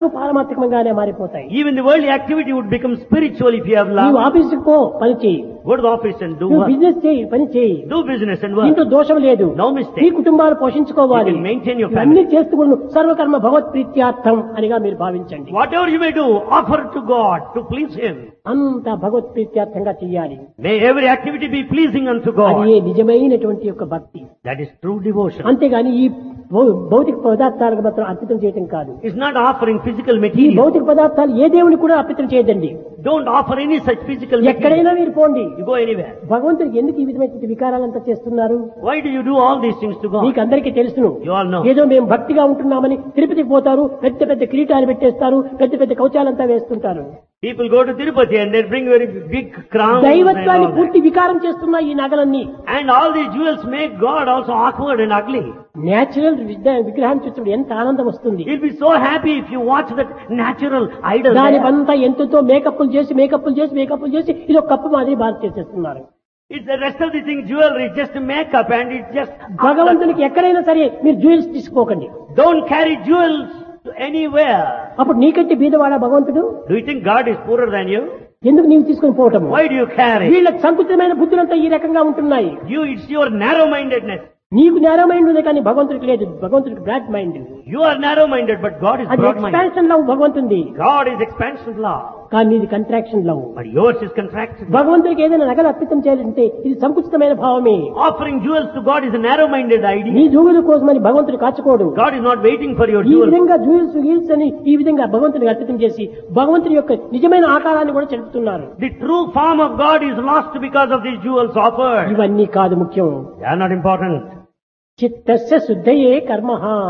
పారమాత్మకంగానే మారిపోతాయి Even the worldly activity would become spiritual if you have నువ్వు love. ఆఫీసుకు పో పని చేయి Go to the office and do నువ్వు work. బిజినెస్ చేయి పని చేయి Do business and దీంట్లో work. దోషం లేదు No నీ mistake. కుటుంబాలు పోషించుకోవాలి You can maintain your family. అన్ని చేస్తూ కూడా నువ్వు సర్వకర్మ భగవత్ ప్రీత్యార్థం అనిగా మీరు భావించండి Whatever you may do, offer to God to please Him. అంత భగవత్ ప్రీత్యార్థంగా చేయాలి May every activity be pleasing unto అది God. ఏ నిజమైనటువంటి యొక్క భక్తి That is true devotion. అంతేగాని ఈ భౌ- భౌతిక పదార్థాలకు మాత్రం అర్పితం చేయటం కాదు It's not offering physical ఈ material. భౌతిక పదార్థాలు ఏ దేవుని కూడా అర్పితం చేయదండి Don't offer any such physical material. ఎక్కడైనా మీరు పోండి You go anywhere. భగవంతుడికి ఎందుకు ఈ విధమైనటువంటి వికారాలంతా చేస్తున్నారు Why do you do all these things to God? మీకు అందరికీ తెలుసును You all know. ఏదో మేము భక్తిగా ఉంటున్నామని తిరుపతికి పోతారు పెద్ద పెద్ద కిరీటాలు పెట్టేస్తారు పెద్ద పెద్ద కవచాలంతా వేస్తుంటారు People go to Tirupati and they bring very big crowns and దైవత్వాన్ని all that. పూర్తి వికారం చేస్తున్నాయి ఈ నగలన్నీ And all these jewels make God also awkward and ugly. Natural విగ్రహం చూసినప్పుడు ఎంత ఆనందం వస్తుంది You'll be so happy if you watch that natural idol. దాని there. అంతా ఎంతతో మేకప్లు చేసి మేకప్లు చేసి మేకప్లు చేసి ఇది ఒక కప్పు మాదిరి బాధ చేసేస్తున్నారు It's the rest of the thing jewelry, just makeup and it's just... భగవంతునికి ఎక్కడైనా సరే మీరు జ్యువెల్స్ తీసుకోకండి Don't carry jewels to anywhere. అప్పుడు నీకంటే బీదవాడా భగవంతుడు Do you think God is poorer than you? ఎందుకు నీవు తీసుకుని పోవటం Why do you carry? వీళ్ళ సంకుచితమైన బుద్ధులంతా ఈ రకంగా ఉంటున్నాయి You, it's your narrow-mindedness. నీకు నేరో మైండ్ ఉంది కానీ భగవంతుడికి లేదు భగవంతుడికి broad mind You are narrow-minded, but God is అది broad-minded. ఎక్స్పాన్షన్ లవ్ భగవంతుంది God is expansion love, కానీ ఇది contraction love but yours is contraction. love. భగవంతుడికి ఏదైనా నగలు అర్పితం చేయాలంటే ఇది సంకుచితమైన భావమే Offering jewels to God is a narrow-minded నీ idea. జూగుల కోసమని భగవంతుడు కాచుకోడు God is not waiting for your ఈ jewels. విధంగా జూయిల్స్ గీల్స్ అని ఈ విధంగా భగవంతుడికి అర్పితం చేసి భగవంతుడి యొక్క నిజమైన ఆకారాన్ని కూడా చెడుపుతున్నారు The true form of God is lost because of these jewels offered. ఇవన్నీ కాదు ముఖ్యం They are not important. చిత్తస్య శుద్ధయే కర్మ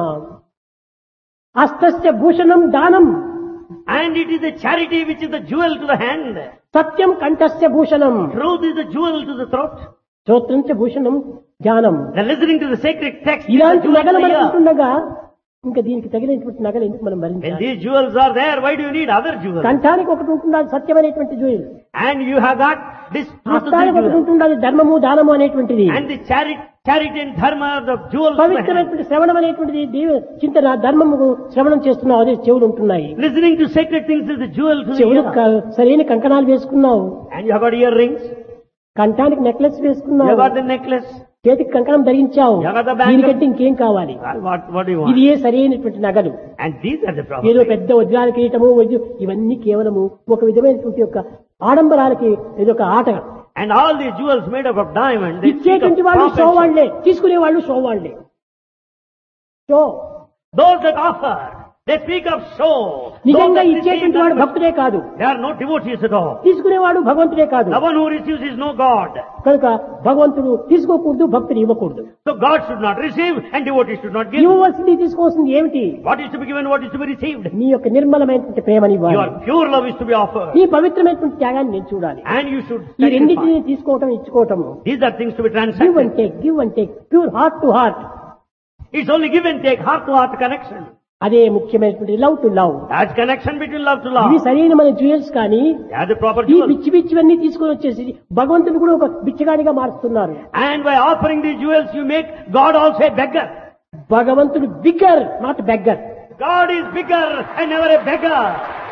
హస్తస్య భూషణం దానం And it is the charity which is the jewel to the hand. Satyam కంఠస్య Bhushanam Truth is the jewel to the throat. శ్రోత్రంచ Bhushanam జ్ఞానం The listening to the sacred text is the ఇలాంటి jewel నగలు to the మనకు ear. ఉంటుండగా ఇంకా దీనికి తగినటువంటి నగలు ఎందుకు మనం When భరించాలి these jewels are there, why do you need other jewels? కంఠానికి ఒకటి ఉంటుంది అది సత్యమైనటువంటి జూయిల్ And you have got this truth of the హస్తానికి ఒకటి jewel. ఉంటుంది అది ధర్మము దానము అనేటువంటిది And the charity, charity and dharma are the jewels to the hand. పవిత్రమైనటువంటి శ్రవణం అనేటువంటిది దేవ చింతన ధర్మము శ్రవణం చేస్తున్నావు అదే చెవులు ఉంటున్నాయి Listening to sacred things is the jewel to the చెవులు ear. క- సరైన కంకణాలు వేసుకున్నావు And you have got earrings. కంఠానికి నెక్లెస్ You వేసుకున్నావు have got the necklace. చేతికి కంకణం ధరించావు జగత బ్యాంకు. దీనికంటే ఇంకేం కావాలి Well, What, what do you ఇది want? ఏ సరైనటువంటి నగలు And these are the ఏదో problems. పెద్ద వజ్రాల కిరీటము వజ్ర- ఇవన్నీ కేవలము ఒక విధమైనటువంటి యొక్క ఆడంబరాలకి ఏదో ఒక ఆట And all these jewels made up of diamond, they speak of ఇచ్చేటువంటి వాళ్ళు pomp షో and show. వాళ్లే తీసుకునే వాళ్ళు షో వాళ్లే show Those that offer, they speak of show. Those నిజంగా that receive, ఇచ్చేటువంటి వాడు that- భక్తుడే కాదు they are not devotees at all. తీసుకునేవాడు భగవంతుడే కాదు The one who receives is no God. కనుక భగవంతుడు తీసుకోకూడదు భక్తుడు ఇవ్వకూడదు So God should not receive and devotees should not give. ఇవ్వవలసింది తీసుకోవాల్సింది ఏమిటి What is to be given, what is to be received? నీ యొక్క నిర్మలమైనటువంటి ప్రేమని ఇవ్వాలి Your pure love is to be offered. నీ పవిత్రమైనటువంటి త్యాగాన్ని నేను చూడాలి And you should ఈ రెండింటిని sacrifice. తీసుకోవటం ఇచ్చుకోవటము These are things to be give transacted. And take give and take pure heart to heart It's only give and take, heart to heart connection. అదే ముఖ్యమైనటువంటి love to love That's connection between love to ఇవి love. సరైన మన jewels కానీ They are the proper ఈ jewels. పిచ్చి పిచ్చివన్నీ తీసుకొని వచ్చేసి భగవంతుని కూడా ఒక బిచ్చగాడిగా మారుస్తున్నారు And by offering these jewels, you make God also a beggar. భగవంతుడు bigger not beggar God is bigger and never a beggar.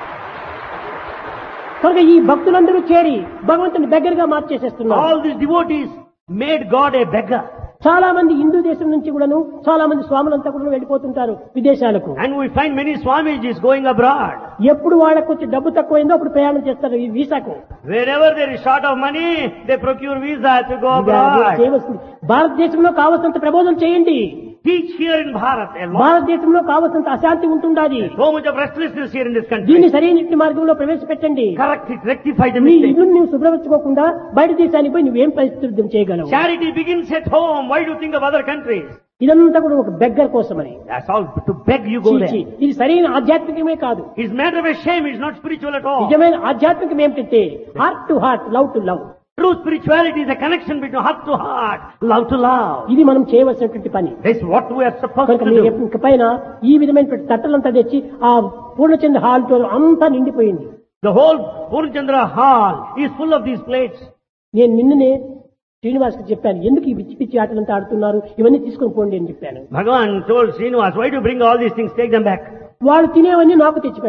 కనుక ఈ భక్తులందరూ చేరి భగవంతుని బెగ్గర్ గా మార్చేసేస్తున్నారు All these devotees made God a beggar. చాలా మంది హిందూ దేశం నుంచి కూడాను చాలా మంది స్వాములంతా కూడా వెళ్ళిపోతుంటారు విదేశాలకు And we find many Swamijis going abroad. ఎప్పుడు వాళ్ళకు కొంచెం డబ్బు తక్కువైందో అప్పుడు ప్రయాణం చేస్తారు ఈ వీసాకు Wherever there is short of money, they procure visa to go ఇది అది abroad. చేయవలసింది భారతదేశంలో కావలసినంత ప్రబోధం చేయండి Teach here in Bharat a lot. భారతదేశంలో కావలసినంత అశాంతి ఉంటుండాలి So much of restlessness here in this country. దీన్ని సరైన మార్గంలో ప్రవేశపెట్టండి Correct it, rectify the నీ mistake. ఇల్లు నువ్వు శుభ్రపరచుకోకుండా బయట దేశానికి పోయి నువ్వేం పరిస్థితులు చేయగలవు Charity begins at home. Why do you think of other countries? ఇదంతా కూడా ఒక బెగ్గర్ కోసమని That's all. To beg you go చీ, there. చీ. ఇది సరైన ఆధ్యాత్మికమే కాదు It's matter of a shame. It's not spiritual at all. నిజమైన ఆధ్యాత్మికం ఏమిటంటే heart to heart love to love True spirituality is a connection between heart to heart, love to love. ఇది మనం చేయవలసినటువంటి పని That's what we are supposed కనుక to మీరు do. ఇక పైన ఈ విధమైనటువంటి తట్టలంతా తెచ్చి ఆ పూర్ణచంద్ర హాల్ తో అంతా నిండిపోయింది The whole Purnchandra hall is full of these plates. నేను నిన్ననే శ్రీనివాస్కి చెప్పాను ఎందుకు ఈ పిచ్చి పిచ్చి ఆటలంతా ఆడుతున్నారు ఇవన్నీ తీసుకొని పోండి అని చెప్పాను Bhagavan told Srinivas, why do you bring all these things? Take them back. వాళ్ళు తినేవన్నీ నాకు తెచ్చి